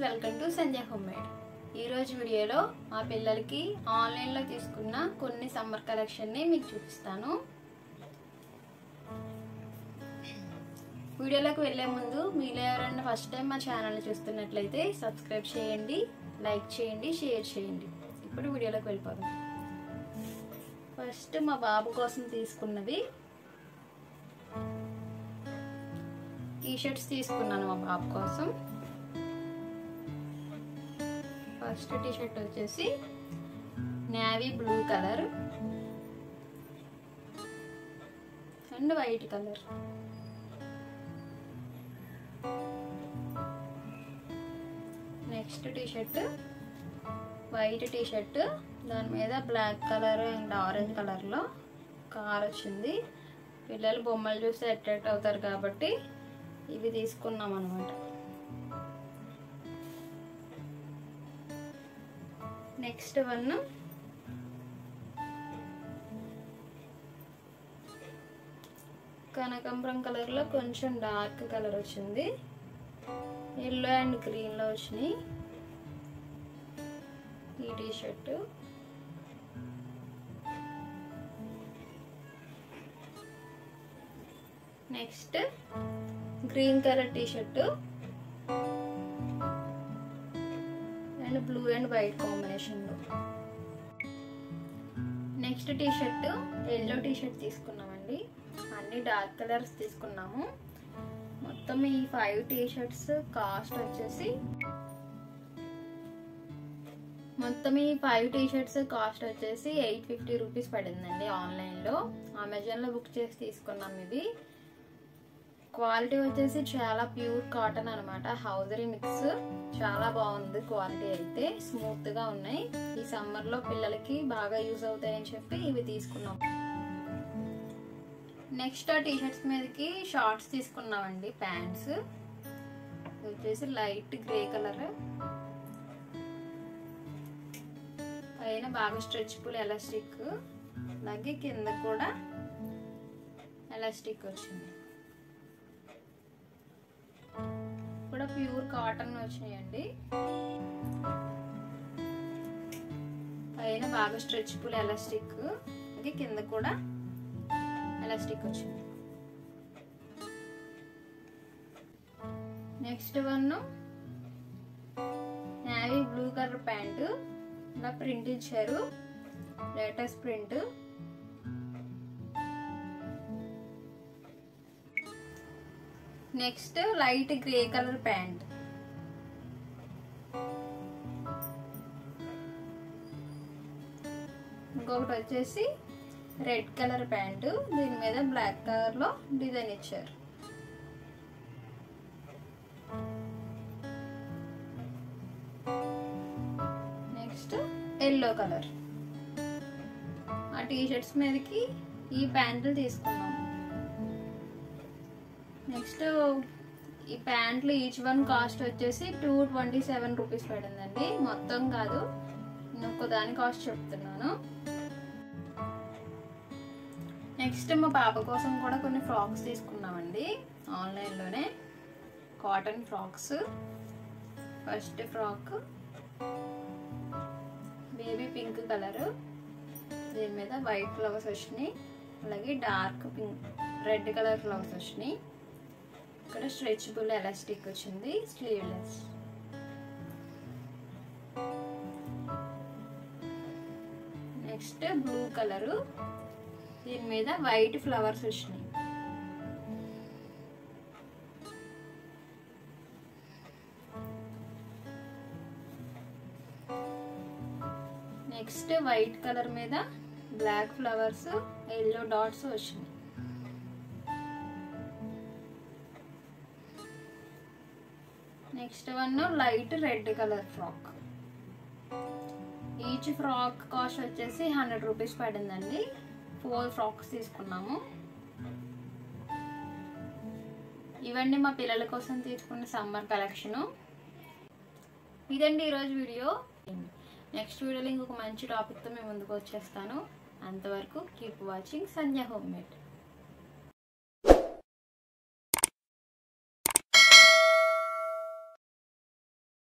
welcome to Sanjay home made ఈరోజు వీడియోలో మా పిల్లలకి ఆన్లైన్లో తీసుకున్న కొన్ని సమ్మర్ కలెక్షన్ని మీకు చూపిస్తాను వీడియోలోకి వెళ్ళే ముందు మీలో ఎవరైనా ఫస్ట్ టైం మా ఛానల్ని చూస్తున్నట్లయితే సబ్స్క్రైబ్ చేయండి లైక్ చేయండి షేర్ చేయండి ఇప్పుడు వీడియోలోకి వెళ్ళిపోదాం ఫస్ట్ మా బాబు కోసం తీసుకున్నది టీ షర్ట్స్ తీసుకున్నాను మా బాబు కోసం ఫస్ట్ టీ షర్ట్ వచ్చేసి navy blue colour and white colour next T-shirt white T-shirt దాని మీద బ్లాక్ కలర్ అండ్ ఆరెంజ్ కలర్లో కార్ వచ్చింది పిల్లలు బొమ్మలు చూస్తే అట్రాక్ట్ అవుతారు కాబట్టి ఇవి తీసుకున్నాం అనమాట నెక్స్ట్ వన్ కనకాంబరం కలర్లో కొంచెం డార్క్ కలర్ వచ్చింది ఎల్లో అండ్ గ్రీన్లో వచ్చినాయి ఈ T-shirt next green colour T-shirt and blue and white కాంబినేషన్లో next T-shirt yellow T-shirt తీసుకున్నామండి అన్ని డార్క్ కలర్స్ తీసుకున్నాము మొత్తం ఈ ఫైవ్ టీ షర్ట్స్ కాస్ట్ వచ్చేసి మొత్తం ఈ ఫైవ్ టీ షర్ట్స్ కాస్ట్ వచ్చేసి ఎయిట్ ఫిఫ్టీ రూపీస్ పడిందండి ఆన్లైన్లో అమెజాన్లో బుక్ చేసి తీసుకున్నాం ఇది క్వాలిటీ వచ్చేసి చాలా ప్యూర్ కాటన్ అనమాట హౌజరీ మిక్స్ చాలా బాగుంది క్వాలిటీ అయితే స్మూత్ గా ఉన్నాయి ఈ సమ్మర్ లో పిల్లలకి బాగా యూజ్ అవుతాయని చెప్పి ఇవి తీసుకున్నాం నెక్స్ట్ టీ షర్ట్స్ మీదకి షార్ట్స్ తీసుకున్నామండి ప్యాంట్స్ వచ్చేసి లైట్ గ్రే కలర్ పైన బాగా స్ట్రెచ్బుల్ ఎలాస్టిక్ అలాగే కింద కూడా ఎలాస్టిక్ వచ్చింది కూడా ప్యూర్ కాటన్ వచ్చినాయండి పైన బాగా స్ట్రెచ్బుల్ ఎలాస్టిక్ అలాగే కింద కూడా ఎలాస్టిక్ వచ్చింది next one navy blue colour pant ఇలా ప్రింట్ ఇచ్చారు latest print next light grey colour pant ఇంకొకటి వచ్చేసి రెడ్ కలర్ ప్యాంటు దీని మీద బ్లాక్ కలర్లో డిజైన్ ఇచ్చారు నెక్స్ట్ ఎల్లో కలర్ ఆ టీ షర్ట్స్ మీదకి ఈ ప్యాంట్లు తీసుకున్నాము నెక్స్ట్ ఈ ప్యాంట్లు ఈచ్ వన్ కాస్ట్ వచ్చేసి టూ ట్వంటీ సెవెన్ రూపీస్ పడిందండి మొత్తం కాదు నేను ఒక్క దాని కాస్ట్ చెప్తున్నాను నెక్స్ట్ మా పాప కోసం కూడా కొన్ని ఫ్రాక్స్ తీసుకున్నామండి ఆన్లైన్లోనే cotton frocks first frock baby pink colour దీని మీద వైట్ ఫ్లవర్స్ వచ్చినాయి అలాగే dark pink red colour flowers వచ్చినాయి ఇక్కడ స్ట్రెచబుల్ ఎలాస్టిక్ వచ్చింది స్లీవ్లెస్ నెక్స్ట్ బ్లూ కలరు దీని మీద వైట్ ఫ్లవర్స్ వచ్చినాయి నెక్స్ట్ వైట్ కలర్ మీద బ్లాక్ ఫ్లవర్స్ ఎల్లో డాట్స్ వచ్చినాయి next one light red colour frock each frock cost వచ్చేసి హండ్రెడ్ రూపీస్ పడిందండి ఫోర్ ఫ్రాక్స్ తీసుకున్నాము ఇవన్నీ మా పిల్లల కోసం తీసుకున్న సమ్మర్ కలెక్షను ఇదండి ఈరోజు వీడియో నెక్స్ట్ వీడియోలో ఇంకొక మంచి టాపిక్తో మేము ముందుకు వచ్చేస్తాను అంతవరకు keep watching Sandhya home made